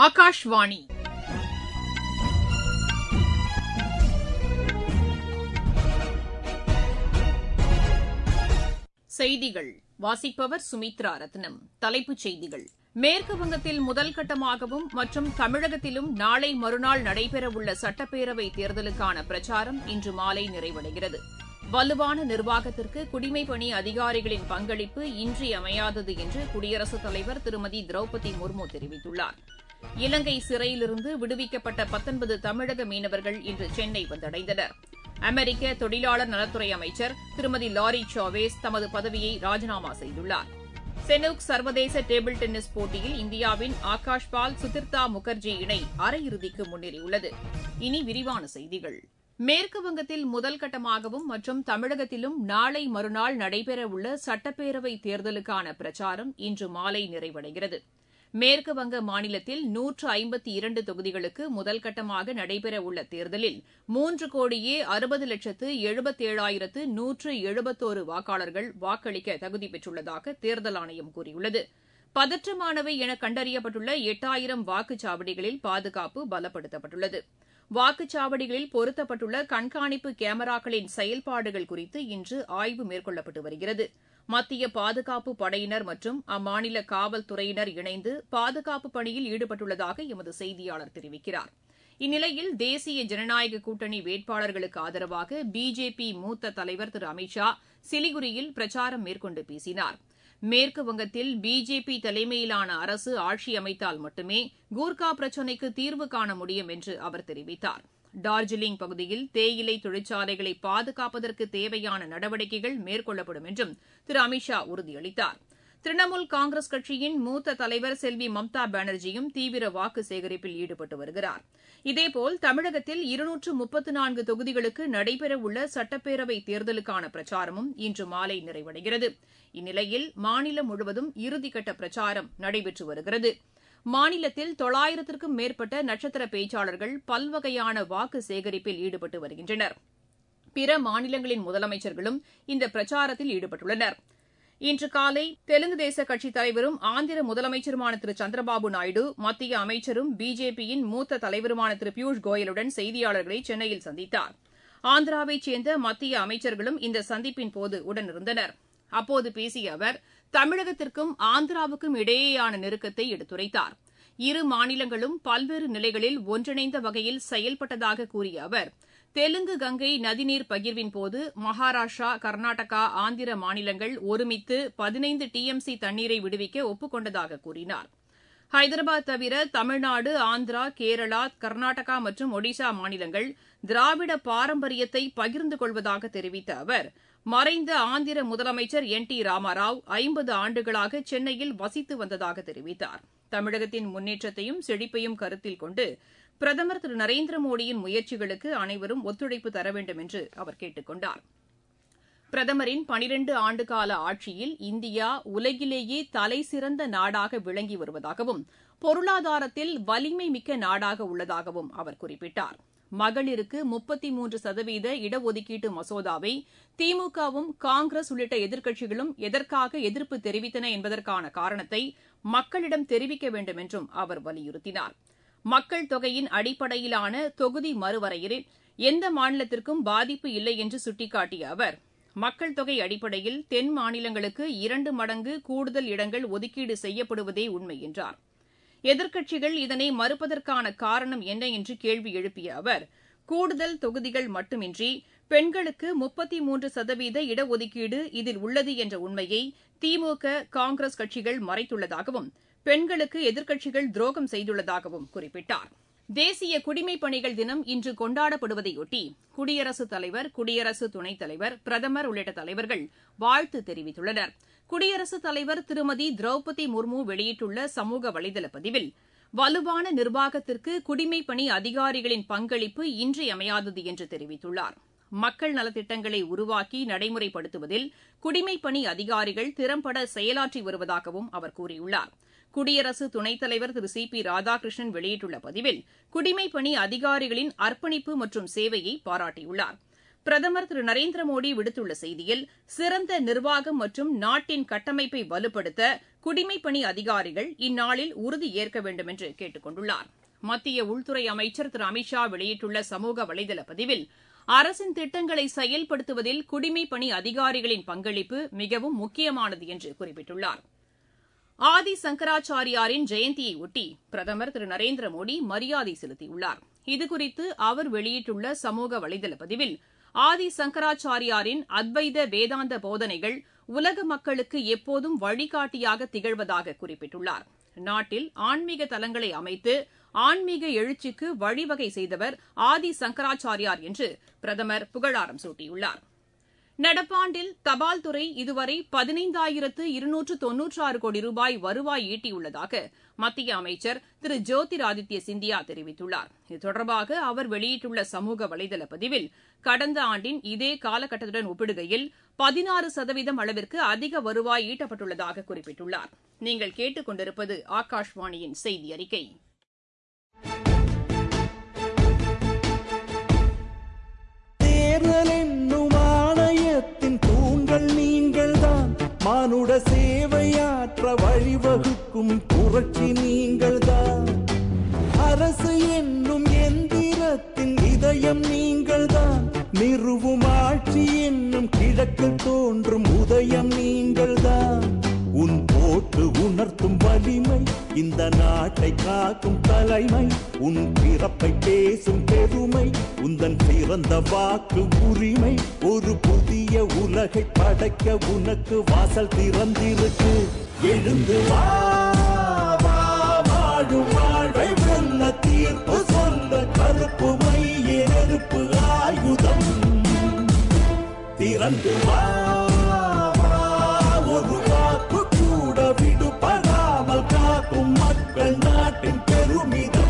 ஆகாஷ்வாணி செய்திகள் வாசிப்பவர் சுமித்ரா ரத்னம் தலைப்புச் செய்திகள் மேற்கு வங்கத்தில் முதல் கட்டமாகவும் மற்றும் தமிழகத்திலும் நாளை மறுநாள் நடைபெறவுள்ள சட்டப்பேரவை தேர்தலுக்கான பிரச்சாரம் இன்று மாலை நிறைவடைகிறது வலுவான நிர்வாகத்திற்கு குடிமைப்பணி அதிகாரிகளின் பங்களிப்பு இன்றியமையாதது என்று குடியரசுத் தலைவர் திருமதி திரௌபதி முர்மு தெரிவித்துள்ளார் இலங்கை சிறையிலிருந்து விடுவிக்கப்பட்ட பத்தொன்பது தமிழக மீனவர்கள் இன்று சென்னை வந்தடைந்தனர் அமெரிக்க தொழிலாளர் நலத்துறை அமைச்சர் திருமதி லாரி சாவேஸ் தமது பதவியை ராஜினாமா செய்துள்ளார் செனூக் சர்வதேச டேபிள் டென்னிஸ் போட்டியில் இந்தியாவின் ஆகாஷ் பால் சுதிர்தா முகர்ஜி இணை அரையிறுதிக்கு முன்னேறியுள்ளது இனி விரிவான செய்திகள் மேற்கு வங்கத்தில் முதல் கட்டமாகவும் மற்றும் தமிழகத்திலும் நாளை மறுநாள் நடைபெறவுள்ள சட்டப்பேரவை தேர்தலுக்கான பிரச்சாரம் இன்று மாலை நிறைவடைகிறது மேற்கு வங்க மாநிலத்தில் நூற்று ஐம்பத்தி இரண்டு தொகுதிகளுக்கு முதல் கட்டமாக நடைபெறவுள்ள தேர்தலில் மூன்று கோடியே அறுபது லட்சத்து எழுபத்தேழாயிரத்து நூற்று எழுபத்தோரு வாக்காளர்கள் வாக்களிக்க தகுதி பெற்றுள்ளதாக தேர்தல் ஆணையம் கூறியுள்ளது பதற்றமானவை என கண்டறியப்பட்டுள்ள எட்டாயிரம் வாக்குச்சாவடிகளில் பாதுகாப்பு பலப்படுத்தப்பட்டுள்ளது வாக்குச்சாவடிகளில் பொருத்தப்பட்டுள்ள கண்காணிப்பு கேமராக்களின் செயல்பாடுகள் குறித்து இன்று ஆய்வு மேற்கொள்ளப்பட்டு வருகிறது மத்திய பாதுகாப்பு படையினர் மற்றும் அம்மாநில காவல்துறையினர் இணைந்து பாதுகாப்பு பணியில் ஈடுபட்டுள்ளதாக எமது செய்தியாளர் தெரிவிக்கிறார் இந்நிலையில் தேசிய ஜனநாயக கூட்டணி வேட்பாளர்களுக்கு ஆதரவாக பிஜேபி மூத்த தலைவர் திரு அமித் ஷா சிலிகுரியில் பிரச்சாரம் மேற்கொண்டு பேசினார் மேற்கு வங்கத்தில் பிஜேபி தலைமையிலான அரசு ஆட்சி அமைத்தால் மட்டுமே கூர்கா பிரச்சினைக்கு தீர்வு காண முடியும் என்று அவர் தெரிவித்தார் டார்ஜிலிங் பகுதியில் தேயிலை தொழிற்சாலைகளை பாதுகாப்பதற்கு தேவையான நடவடிக்கைகள் மேற்கொள்ளப்படும் என்றும் திரு அமித் ஷா உறுதியளித்தார் திரிணாமுல் காங்கிரஸ் கட்சியின் மூத்த தலைவர் செல்வி மம்தா பானர்ஜியும் தீவிர வாக்கு சேகரிப்பில் ஈடுபட்டு வருகிறார் இதேபோல் தமிழகத்தில் இருநூற்று முப்பத்து நான்கு தொகுதிகளுக்கு நடைபெறவுள்ள சட்டப்பேரவை தேர்தலுக்கான பிரச்சாரமும் இன்று மாலை நிறைவடைகிறது இந்நிலையில் மாநிலம் முழுவதும் இறுதிக்கட்ட பிரச்சாரம் நடைபெற்று வருகிறது மாநிலத்தில் தொள்ளாயிரத்திற்கும் மேற்பட்ட நட்சத்திர பேச்சாளர்கள் பல்வகையான வாக்கு சேகரிப்பில் ஈடுபட்டு வருகின்றனர் பிற மாநிலங்களின் முதலமைச்சர்களும் இந்த பிரச்சாரத்தில் ஈடுபட்டுள்ளனர் இன்று காலை தெலுங்கு தேச கட்சித் தலைவரும் ஆந்திர முதலமைச்சருமான திரு சந்திரபாபு நாயுடு மத்திய அமைச்சரும் பிஜேபியின் மூத்த தலைவருமான திரு பியூஷ் கோயலுடன் செய்தியாளர்களை சென்னையில் சந்தித்தார் ஆந்திராவைச் சேர்ந்த மத்திய அமைச்சர்களும் இந்த சந்திப்பின் போது உடனிருந்தனர் அப்போது பேசிய அவர் தமிழகத்திற்கும் ஆந்திராவுக்கும் இடையேயான நெருக்கத்தை எடுத்துரைத்தார் இரு மாநிலங்களும் பல்வேறு நிலைகளில் ஒன்றிணைந்த வகையில் செயல்பட்டதாக கூறிய அவர் தெலுங்கு கங்கை நதிநீர் பகிர்வின் போது மகாராஷ்டிரா கர்நாடகா ஆந்திர மாநிலங்கள் ஒருமித்து பதினைந்து டிஎம்சி தண்ணீரை விடுவிக்க ஒப்புக் கொண்டதாக கூறினார் ஹைதராபாத் தவிர தமிழ்நாடு ஆந்திரா கேரளா கர்நாடகா மற்றும் ஒடிசா மாநிலங்கள் திராவிட பாரம்பரியத்தை பகிர்ந்து கொள்வதாக தெரிவித்த அவர் மறைந்த ஆந்திர முதலமைச்சர் என் டி ராமாராவ் ஐம்பது ஆண்டுகளாக சென்னையில் வசித்து வந்ததாக தெரிவித்தார் தமிழகத்தின் முன்னேற்றத்தையும் செழிப்பையும் கருத்தில் கொண்டு பிரதமர் திரு நரேந்திர மோடியின் முயற்சிகளுக்கு அனைவரும் ஒத்துழைப்பு தர வேண்டும் என்று அவர் கேட்டுக் கொண்டார் பிரதமரின் பனிரண்டு ஆண்டுகால ஆட்சியில் இந்தியா உலகிலேயே தலைசிறந்த நாடாக விளங்கி வருவதாகவும் பொருளாதாரத்தில் வலிமை மிக்க நாடாக உள்ளதாகவும் அவர் குறிப்பிட்டார் மகளிருக்கு முப்பத்தி மூன்று சதவீத இடஒதுக்கீட்டு மசோதாவை திமுகவும் காங்கிரஸ் உள்ளிட்ட எதிர்க்கட்சிகளும் எதற்காக எதிர்ப்பு தெரிவித்தன என்பதற்கான காரணத்தை மக்களிடம் தெரிவிக்க வேண்டும் என்றும் அவர் வலியுறுத்தினார் மக்கள் தொகையின் அடிப்படையிலான தொகுதி மறுவரையறில் எந்த மாநிலத்திற்கும் பாதிப்பு இல்லை என்று சுட்டிக்காட்டிய அவர் மக்கள் தொகை அடிப்படையில் தென் மாநிலங்களுக்கு இரண்டு மடங்கு கூடுதல் இடங்கள் ஒதுக்கீடு செய்யப்படுவதே உண்மை என்றார் எதிர்க்கட்சிகள் இதனை மறுப்பதற்கான காரணம் என்ன என்று கேள்வி எழுப்பிய அவர் கூடுதல் தொகுதிகள் மட்டுமின்றி பெண்களுக்கு முப்பத்தி மூன்று சதவீத இடஒதுக்கீடு இதில் உள்ளது என்ற உண்மையை திமுக காங்கிரஸ் கட்சிகள் மறைத்துள்ளதாகவும் பெண்களுக்கு எதிர்க்கட்சிகள் துரோகம் செய்துள்ளதாகவும் குறிப்பிட்டார் தேசிய குடிமைப் பணிகள் தினம் இன்று கொண்டாடப்படுவதையொட்டி குடியரசுத் தலைவர் குடியரசு துணைத் தலைவர் பிரதமர் உள்ளிட்ட தலைவர்கள் வாழ்த்து தெரிவித்துள்ளனர் குடியரசுத் தலைவர் திருமதி திரௌபதி முர்மு வெளியிட்டுள்ள சமூக வலைதள பதிவில் வலுவான நிர்வாகத்திற்கு குடிமைப் பணி அதிகாரிகளின் பங்களிப்பு இன்றியமையாதது என்று தெரிவித்துள்ளார் மக்கள் நலத்திட்டங்களை உருவாக்கி நடைமுறைப்படுத்துவதில் குடிமைப் பணி அதிகாரிகள் திறம்பட செயலாற்றி வருவதாகவும் அவர் கூறியுள்ளார் குடியரசு துணைத் தலைவர் திரு சி பி ராதாகிருஷ்ணன் வெளியிட்டுள்ள பதிவில் குடிமைப் பணி அதிகாரிகளின் அர்ப்பணிப்பு மற்றும் சேவையை பாராட்டியுள்ளார் பிரதமர் திரு நரேந்திர மோடி விடுத்துள்ள செய்தியில் சிறந்த நிர்வாகம் மற்றும் நாட்டின் கட்டமைப்பை வலுப்படுத்த குடிமைப்பணி அதிகாரிகள் இந்நாளில் உறுதி ஏற்க வேண்டும் என்று கேட்டுக் கொண்டுள்ளார் மத்திய உள்துறை அமைச்சர் திரு அமித்ஷா வெளியிட்டுள்ள சமூக வலைதள பதிவில் அரசின் திட்டங்களை செயல்படுத்துவதில் குடிமைப்பணி அதிகாரிகளின் பங்களிப்பு மிகவும் முக்கியமானது என்று குறிப்பிட்டுள்ளார் ஆதி சங்கராச்சாரியாரின் ஜெயந்தியையொட்டி பிரதமர் திரு நரேந்திர மோடி மரியாதை செலுத்தியுள்ளார் இதுகுறித்து அவர் வெளியிட்டுள்ள சமூக வலைதள பதிவில் ஆதி சங்கராச்சாரியாரின் அத்வைத வேதாந்த போதனைகள் உலக மக்களுக்கு எப்போதும் வழிகாட்டியாக திகழ்வதாக குறிப்பிட்டுள்ளார் நாட்டில் ஆன்மீக தலங்களை அமைத்து ஆன்மீக எழுச்சிக்கு வழிவகை செய்தவர் ஆதி சங்கராச்சாரியார் என்று பிரதமர் புகழாரம் சூட்டியுள்ளார் நடப்பாண்டில் தபால் துறை இதுவரை பதினைந்தாயிரத்து இருநூற்று தொன்னூற்றாறு கோடி ரூபாய் வருவாய் ஈட்டியுள்ளதாக மத்திய அமைச்சர் திரு ஜோதிராதித்ய சிந்தியா தெரிவித்துள்ளார் இது தொடர்பாக அவர் வெளியிட்டுள்ள சமூக வலைதள பதிவில் கடந்த ஆண்டின் இதே காலகட்டத்துடன் ஒப்பிடுகையில் பதினாறு சதவீதம் அளவிற்கு அதிக வருவாய் ஈட்டப்பட்டுள்ளதாக குறிப்பிட்டுள்ளார் நீங்கள் கேட்டுக் கொண்டிருப்பது ஆகாஷ்வாணியின் செய்தி அறிக்கை தேர்தல் என்னும் ஆணையத்தின் தூண்கள் நீங்கள்தான் மானுட சேவையாற்ற வழிவகுக்கும் புரட்சி நீங்கள்தான் அரசு என்னும் எந்திரத்தின் இதயம் நீங்கள்தான் நிறுவும் ஆட்சி என்னும் கிழக்கில் தோன்றும் உதயம் நீங்கள்தான் உன் போட்டு உணர்த்தும் வலிமை இந்த நாட்டை காக்கும் தலைமை உன் பிறப்பை பேசும் பெருமை உந்தன் பிறந்த வாக்கு உரிமை ஒரு புதிய உலகை படைக்க உனக்கு வாசல் திறந்திருக்கு எழுந்து வா வா, வாழும் வாழ்வை வெல்ல தீர்ப்பு சொல்ல கருப்பு மைய நெருப்பு ஆயுதம் திறந்து வா வா, ஒரு வாக்கு கூட விடுபடாமல் காக்கும் மக்கள் நாட்டின் பெருமிதம்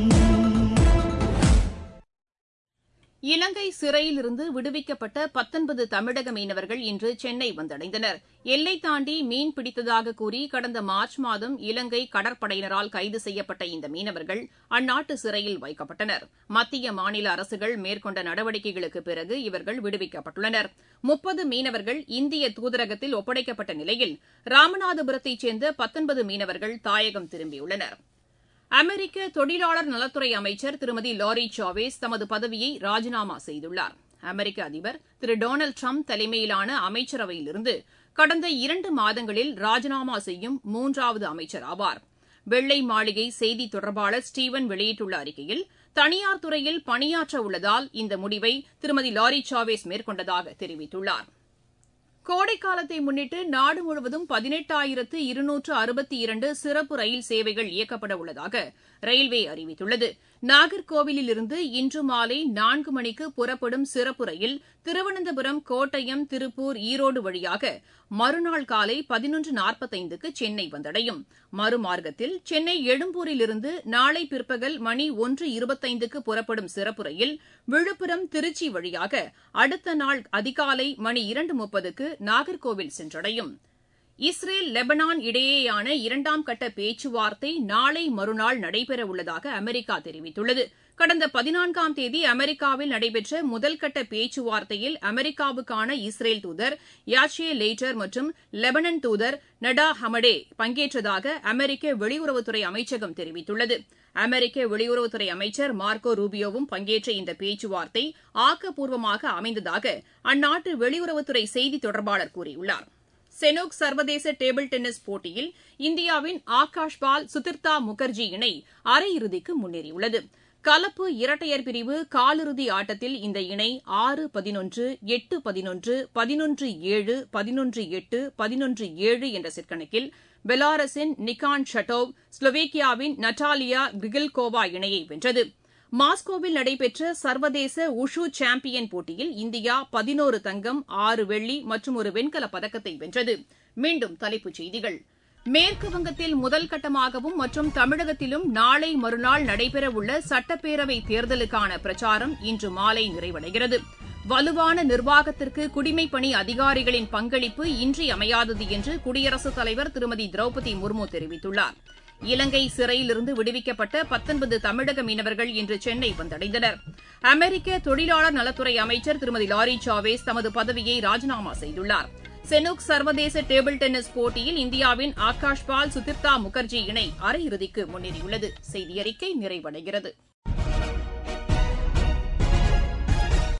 இலங்கை சிறையிலிருந்து விடுவிக்கப்பட்ட பத்தொன்பது தமிழக மீனவர்கள் இன்று சென்னை வந்தடைந்தனர் எல்லை தாண்டி மீன் பிடித்ததாக கூறி கடந்த மார்ச் மாதம் இலங்கை கடற்படையினரால் கைது செய்யப்பட்ட இந்த மீனவர்கள் அந்நாட்டு சிறையில் வைக்கப்பட்டனர் மத்திய மாநில அரசுகள் மேற்கொண்ட நடவடிக்கைகளுக்கு பிறகு இவர்கள் விடுவிக்கப்பட்டுள்ளனர் முப்பது மீனவர்கள் இந்திய தூதரகத்தில் ஒப்படைக்கப்பட்ட நிலையில் ராமநாதபுரத்தைச் சேர்ந்த பத்தொன்பது மீனவர்கள் தாயகம் திரும்பியுள்ளனா் அமெரிக்க தொழிலாளர் நலத்துறை அமைச்சர் திருமதி லாரி சாவேஸ் தமது பதவியை ராஜினாமா செய்துள்ளார் அமெரிக்க அதிபர் திரு டொனால்டு ட்ரம்ப் தலைமையிலான அமைச்சரவையிலிருந்து கடந்த இரண்டு மாதங்களில் ராஜினாமா செய்யும் மூன்றாவது அமைச்சர் ஆவார் வெள்ளை மாளிகை செய்தி தொடர்பாளர் ஸ்டீவன் வெளியிட்டுள்ள அறிக்கையில் தனியார் துறையில் பணியாற்ற உள்ளதால் இந்த முடிவை திருமதி லாரி சாவேஸ் மேற்கொண்டதாக தெரிவித்துள்ளார் கோடைக்காலத்தை முன்னிட்டு நாடு முழுவதும் பதினெட்டாயிரத்து இருநூற்று அறுபத்தி இரண்டு சிறப்பு ரயில் சேவைகள் இயக்கப்பட உள்ளதாக ரயில்வே அறிவித்துள்ளது நாகர்கோவிலில் இருந்து இன்று மாலை நான்கு மணிக்கு புறப்படும் சிறப்பு ரயில் திருவனந்தபுரம் கோட்டயம் திருப்பூர் ஈரோடு வழியாக மறுநாள் காலை பதினொன்று நாற்பத்தைந்துக்கு சென்னை வந்தடையும் மறுமார்க்கத்தில் சென்னை எழும்பூரிலிருந்து நாளை பிற்பகல் மணி ஒன்று இருபத்தைந்துக்கு புறப்படும் சிறப்பு ரயில் விழுப்புரம் திருச்சி வழியாக அடுத்த நாள் அதிகாலை மணி இரண்டு முப்பதுக்கு நாகர்கோவில் சென்றடையும் இஸ்ரேல் லெபனான் இடையேயான இரண்டாம் கட்ட பேச்சுவார்த்தை நாளை மறுநாள் நடைபெறவுள்ளதாக அமெரிக்கா தெரிவித்துள்ளது கடந்த பதினான்காம் தேதி அமெரிக்காவில் நடைபெற்ற முதல்கட்ட பேச்சுவார்த்தையில் அமெரிக்காவுக்கான இஸ்ரேல் தூதர் யாச்சே லெய்டர் மற்றும் லெபனன் தூதர் நடா ஹமடே பங்கேற்றதாக அமெரிக்க வெளியுறவுத்துறை அமைச்சகம் தெரிவித்துள்ளது அமெரிக்க வெளியுறவுத்துறை அமைச்சர் மார்க்கோ ரூபியோவும் பங்கேற்ற இந்த பேச்சுவார்த்தை ஆக்கப்பூர்வமாக அமைந்ததாக அந்நாட்டு வெளியுறவுத்துறை செய்தி தொடர்பாளர் கூறியுள்ளார் செனோக் சர்வதேச டேபிள் டென்னிஸ் போட்டியில் இந்தியாவின் ஆகாஷ் பால் சுதிர்தா முகர்ஜி இணை அரையிறுதிக்கு முன்னேறியுள்ளது கலப்பு இரட்டையர் பிரிவு காலிறுதி ஆட்டத்தில் இந்த இணை ஆறு பதினொன்று எட்டு பதினொன்று பதினொன்று ஏழு பதினொன்று எட்டு பதினொன்று ஏழு என்ற செட் கணக்கில் பெலாரஸின் நிகான் ஷட்டோவ் ஸ்லோவேக்கியாவின் நட்டாலியா கிரிகில்கோவா இணையை வென்றது மாஸ்கோவில் நடைபெற்ற சர்வதேச உஷு சாம்பியன் போட்டியில் இந்தியா பதினோரு தங்கம் ஆறு வெள்ளி மற்றும் ஒரு வெண்கலப் பதக்கத்தை வென்றது மீண்டும் தலைப்புச் செய்திகள் மேற்கு வங்கத்தில் முதல் கட்டமாகவும் மற்றும் தமிழகத்திலும் நாளை மறுநாள் நடைபெறவுள்ள சட்டப்பேரவை தேர்தலுக்கான பிரச்சாரம் இன்று மாலை நிறைவடைகிறது வலுவான நிர்வாகத்திற்கு குடிமைப்பணி அதிகாரிகளின் பங்களிப்பு இன்றியமையாதது என்று குடியரசுத் தலைவர் திருமதி திரௌபதி முர்மு தெரிவித்துள்ளார் இலங்கை சிறையிலிருந்து விடுவிக்கப்பட்ட பத்தொன்பது தமிழக மீனவர்கள் இன்று சென்னை வந்தடைந்தனர் அமெரிக்க தொழிலாளர் நலத்துறை அமைச்சர் திருமதி லாரி சாவேஸ் தமது பதவியை ராஜினாமா செய்துள்ளார் செனுக் சர்வதேச டேபிள் டென்னிஸ் போட்டியில் இந்தியாவின் ஆகாஷ் பால் சுதிர்தா முகர்ஜி இணை அரையிறுதிக்கு முன்னேறியுள்ளது செய்தி அறிக்கை நிறைவடைகிறது